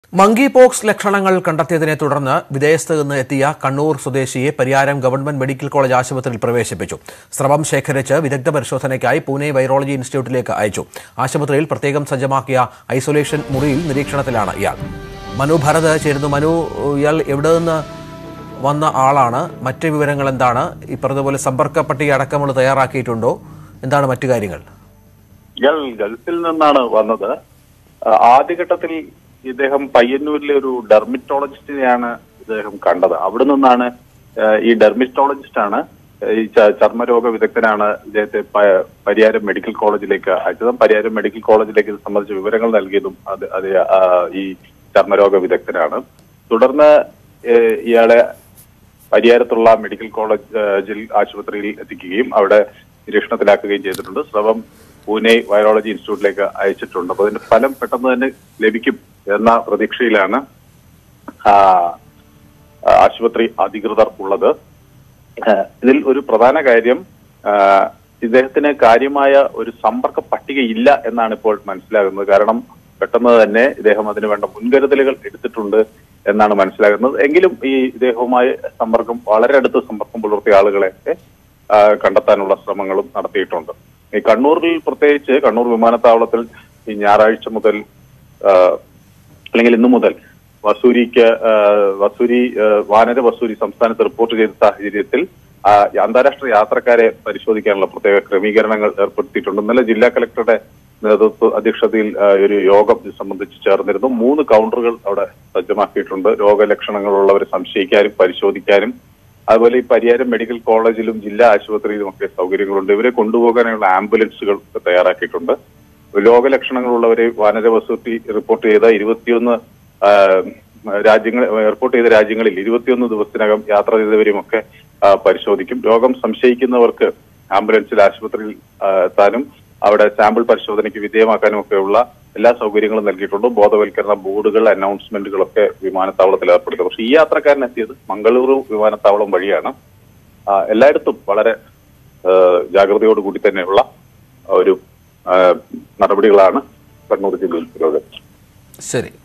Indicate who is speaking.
Speaker 1: monkey pox ലക്ഷണങ്ങൾ കണ്ടെത്തിയതിനെ തുടർന്ന് വിദേശത്ത് നിന്ന് എത്തിയ കണ്ണൂർ സ്വദേശിയെ പരിയാരം ഗവൺമെന്റ് മെഡിക്കൽ കോളേജ് ആശുപത്രിയിൽ പ്രവേശിപ്പിച്ചു സ്രവം ശേഖരിച്ച് വിദഗ്ധ പരിശോധനയ്ക്കായി പൂനെ വൈറോളജി ഇൻസ്റ്റിറ്റ്യൂട്ടിലേക്ക് അയച്ചു ആശുപത്രിയിൽ പ്രത്യേകം സജ്ജമാക്കിയ ഐസൊലേഷൻ മുറിയിൽ നിരീക്ഷണത്തിലാണ് ഇയാൾ മനു ഭരത് ചേരുന്നു മനു ഇയാൾ എവിടെ നിന്ന് വന്ന ആളാണ് മറ്റ് വിവരങ്ങൾ എന്താണ് ഈ പറഞ്ഞതുപോലെ സമ്പർക്ക പട്ടിക അടക്കമുള്ള തയ്യാറാക്കിയിട്ടുണ്ടോ എന്താണ് മറ്റു കാര്യങ്ങൾ
Speaker 2: ഇയാൾ ഗൾഫിൽ നിന്നാണ് വന്നത് ആ, ആദ്യഘട്ടത്തിൽ ഇദ്ദേഹം പയ്യന്നൂരിലെ ഒരു ഡെർമിറ്റോളജിസ്റ്റിനെയാണ് ഇദ്ദേഹം കണ്ടത് അവിടെ നിന്നാണ് ആ, ഈ ഡെർമിറ്റോളജിസ്റ്റ് ആണ് ഈ ച- ചർമ്മരോഗ വിദഗ്ധനാണ് ഇദ്ദേഹത്തെ പ- പരിയാരം മെഡിക്കൽ കോളേജിലേക്ക് അയച്ചതും പരിയാരം മെഡിക്കൽ കോളേജിലേക്ക് ഇത് സംബന്ധിച്ച വിവരങ്ങൾ നൽകിയതും അത് അത് ആ, ഈ ചർമ്മരോഗ വിദഗ്ധനാണ് തുടർന്ന് ഏ, ഇയാളെ പരിയാരത്തുള്ള മെഡിക്കൽ കോളേജിൽ ആശുപത്രിയിൽ എത്തിക്കുകയും അവിടെ നിരീക്ഷണത്തിലാക്കുകയും ചെയ്തിട്ടുണ്ട് സ്രവം പൂനെ വൈറോളജി ഇൻസ്റ്റിറ്റ്യൂട്ടിലേക്ക് അയച്ചിട്ടുണ്ട് അപ്പൊ അതിന്റെ ഫലം പെട്ടെന്ന് തന്നെ ലഭിക്കും എന്ന പ്രതീക്ഷയിലാണ് ആ, ആശുപത്രി അധികൃതർ ഉള്ളത് ആ, ഇതിൽ ഒരു പ്രധാന കാര്യം ആ, ഇദ്ദേഹത്തിന് കാര്യമായ ഒരു സമ്പർക്ക പട്ടിക ഇല്ല എന്നാണ് ഇപ്പോൾ മനസ്സിലാകുന്നത് കാരണം പെട്ടെന്ന് തന്നെ ഇദ്ദേഹം അതിന് വേണ്ട മുൻകരുതലുകൾ എടുത്തിട്ടുണ്ട് എന്നാണ് മനസ്സിലാകുന്നത് എങ്കിലും ഈ ഇദ്ദേഹവുമായി സമ്പർക്കം വളരെ അടുത്ത് സമ്പർക്കം പുലർത്തിയ ആളുകളെയൊക്കെ ആ, കണ്ടെത്താനുള്ള ശ്രമങ്ങളും നടത്തിയിട്ടുണ്ട് ഈ കണ്ണൂരിൽ പ്രത്യേകിച്ച് കണ്ണൂർ വിമാനത്താവളത്തിൽ ഈ ഞായറാഴ്ച മുതൽ ആ, അല്ലെങ്കിൽ ഇന്നു മുതൽ വസൂരിക്ക് ആ, വസൂരി ആ, വാനര വസൂരി സംസ്ഥാനത്ത് റിപ്പോർട്ട് ചെയ്ത സാഹചര്യത്തിൽ ആ, അന്താരാഷ്ട്ര യാത്രക്കാരെ പരിശോധിക്കാനുള്ള പ്രത്യേക ക്രമീകരണങ്ങൾ ഏർപ്പെടുത്തിയിട്ടുണ്ട് ഇന്നലെ ജില്ലാ കലക്ടറുടെ നേതൃത്വ അധ്യക്ഷതയിൽ ആ, ഒരു യോഗം ഇത് സംബന്ധിച്ച് ചേർന്നിരുന്നു മൂന്ന് കൗണ്ടറുകൾ അവിടെ സജ്ജമാക്കിയിട്ടുണ്ട് രോഗലക്ഷണങ്ങളുള്ളവരെ സംശയിക്കാനും പരിശോധിക്കാനും അതുപോലെ ഈ പരിയാരം മെഡിക്കൽ കോളേജിലും ജില്ലാ ആശുപത്രിയിലും ഒക്കെ സൗകര്യങ്ങളുണ്ട് ഇവരെ കൊണ്ടുപോകാനുള്ള ആംബുലൻസുകൾ തയ്യാറാക്കിയിട്ടുണ്ട് രോഗലക്ഷണങ്ങളുള്ളവരെ വാനര വസൂട്ടി റിപ്പോർട്ട് ചെയ്ത ഇരുപത്തിയൊന്ന് ആ, രാജ്യങ്ങൾ റിപ്പോർട്ട് ചെയ്ത രാജ്യങ്ങളിൽ ഇരുപത്തിയൊന്ന് ദിവസത്തിനകം യാത്ര ചെയ്തവരെയും ഒക്കെ ആ, പരിശോധിക്കും രോഗം സംശയിക്കുന്നവർക്ക് ആംബുലൻസിൽ ആശുപത്രിയിൽ ആ, എത്താനും അവിടെ സാമ്പിൾ പരിശോധനയ്ക്ക് വിധേയമാക്കാനും ഒക്കെയുള്ള എല്ലാ സൗകര്യങ്ങളും നൽകിയിട്ടുണ്ട് ബോധവൽക്കരണ ബോർഡുകൾ അനൗൺസ്മെന്റുകളൊക്കെ വിമാനത്താവളത്തിൽ ഏർപ്പെടുത്തും പക്ഷേ ഈ യാത്രക്കാരൻ എത്തിയത് മംഗളൂരു വിമാനത്താവളം വഴിയാണ് ആ, എല്ലായിടത്തും വളരെ ആ, ജാഗ്രതയോടുകൂടി തന്നെയുള്ള ഒരു ആ, നടപടികളാണ് കണ്ണൂർ ജില്ലയിൽ പുരോഗമിച്ചത്
Speaker 1: ശരി